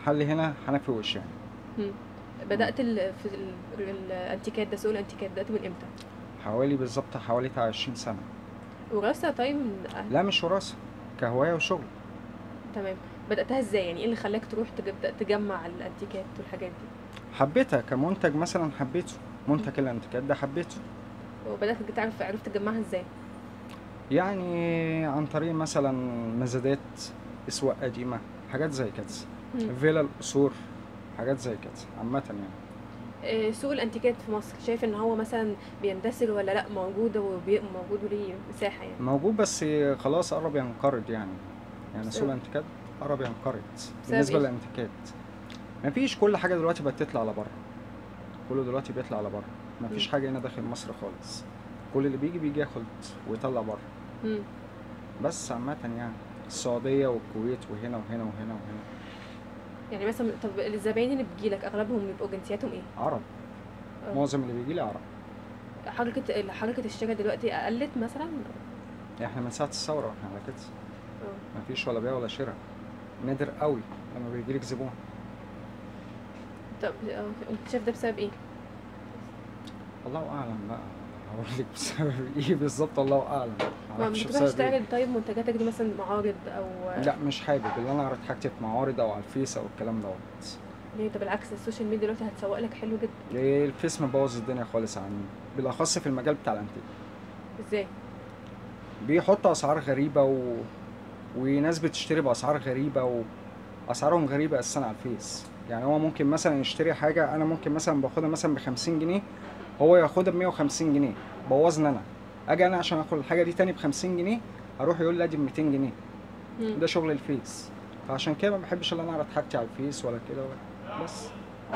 محل هنا حنفي وشان مم. بدات ال... في ال... الانتيكات ده سوق الانتيكات بدات من امتى حوالي بالظبط حوالي بتاع 20 سنة وراثه طيب من أهل- لا مش وراثة كهواية وشغل تمام بداتها ازاي يعني ايه اللي خلاك تروح تبدا تجمع الانتيكات والحاجات دي حبيتها كمنتج مثلا حبيته منتج الانتيكات ده حبيته وبدات تعرف عرفت تجمعها ازاي يعني عن طريق مثلا مزادات اسواق قديمة حاجات زي كده مم. فيلا القصور حاجات زي كده عامة يعني آه، سوق الانتيكات في مصر شايف ان هو مثلا بيندثر ولا لا موجود وموجود وليه مساحه يعني موجود بس خلاص قرب ينقرض يعني يعني سوق بسبب- الانتيكات قرب ينقرض بالنسبة إيه؟ للانتيكات مفيش كل حاجة دلوقتي بقت تطلع على بره كله دلوقتي بيطلع على بره مفيش مم. حاجة هنا داخل مصر خالص كل اللي بيجي بيجي ياخد ويطلع بره مم. بس عامة يعني السعودية والكويت وهنا وهنا وهنا وهنا يعني مثلا طب الزباين اللي بتجيلك اغلبهم بيبقوا جنسياتهم ايه عرب آه. معظم اللي بيجي لي عرب حركه حركه الشراء دلوقتي قلت مثلا احنا من ساعة الثورة واحنا على كده اه مفيش ولا بيع ولا شراء نادر قوي لما بيجيلك زبون طب آه، انت شايف ده بسبب ايه الله اعلم بقى هقول لك بسبب ايه بالظبط الله اعلم ما معرفش بتروحش بسبب إيه. تعرض طيب منتجاتك دي مثلا معارض او لا مش حابب اللي انا اعرض حاجتي في معارض او على الفيس او الكلام دوت ليه طب بالعكس السوشيال ميديا دلوقتي هتسوق لك حلو جدا إيه، الفيس مبوظ الدنيا خالص عني بالاخص في المجال بتاع الانتيك ازاي بيحطوا اسعار غريبه و... وناس بتشتري باسعار غريبه واسعارهم غريبه اساسا على الفيس يعني هو ممكن مثلا يشتري حاجه انا ممكن مثلا باخدها مثلا ب 50 جنيه هو ياخدها ب 150 جنيه بوظني انا اجي انا عشان اخد الحاجه دي تاني ب 50 جنيه اروح يقول لي ادي ب 200 جنيه مم. ده شغل الفيس فعشان كده ما بحبش ان انا اعرض حاجتي على الفيس ولا كده ولا بس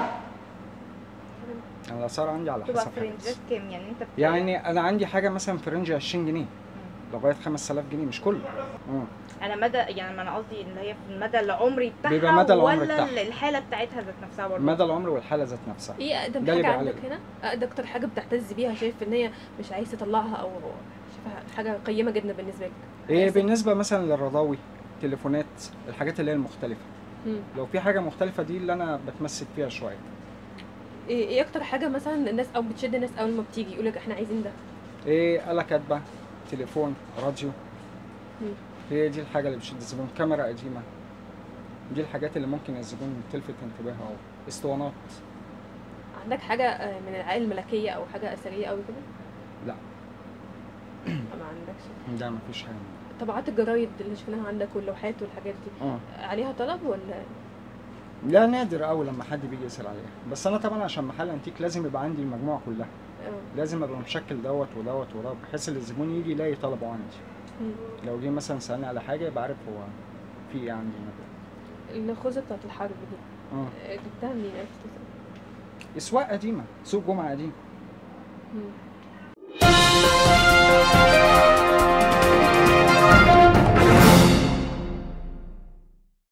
انا الاسعار عندي على تبقى حسب في حاجتي. رينجات كام يعني انت بت... يعني انا عندي حاجه مثلا في رينج 20 جنيه مم. لغايه 5000 جنيه مش كله مم. انا مدى يعني ما انا قصدي اللي هي في المدى العمري بتاعها بيبقى مدى العمر ولا بتاعها. الحاله بتاعتها ذات نفسها برضه مدى العمر والحاله ذات نفسها ايه اقدم ده اللي حاجه بيعلق. عندك هنا اقدم اكتر حاجه بتعتز بيها شايف ان هي مش عايز تطلعها او شايفها حاجه قيمه جدا بالنسبه لك ايه عايز- بالنسبه مثلا للرضاوي تليفونات الحاجات اللي هي المختلفه مم. لو في حاجه مختلفه دي اللي انا بتمسك فيها شويه ايه ايه اكتر حاجه مثلا الناس او بتشد الناس اول ما بتيجي يقول لك احنا عايزين ده ايه آلة كاتبه تليفون راديو مم. هي دي الحاجه اللي بتشد الزبون كاميرا قديمه دي الحاجات اللي ممكن الزبون تلفت انتباهه او اسطوانات عندك حاجه آه، من العائله الملكيه او حاجه اثريه قوي كده لا ما عندكش ده مفيش حاجه طبعات الجرايد اللي شفناها عندك واللوحات والحاجات دي اه عليها طلب ولا لا نادر قوي لما حد بيجي يسال عليها بس انا طبعا عشان محل انتيك لازم يبقى عندي المجموعه كلها اه لازم ابقى مشكل دوت ودوت ودوت بحيث ان الزبون يجي يلاقي طلبه عندي مم. لو جه مثلا سالني على حاجه يبقى عارف هو في ايه عندي مثلا الخوذه بتاعت الحرب دي اه آه، جبتها منين عرفت تسأل؟ اسواق قديمه سوق جمعه قديم مم.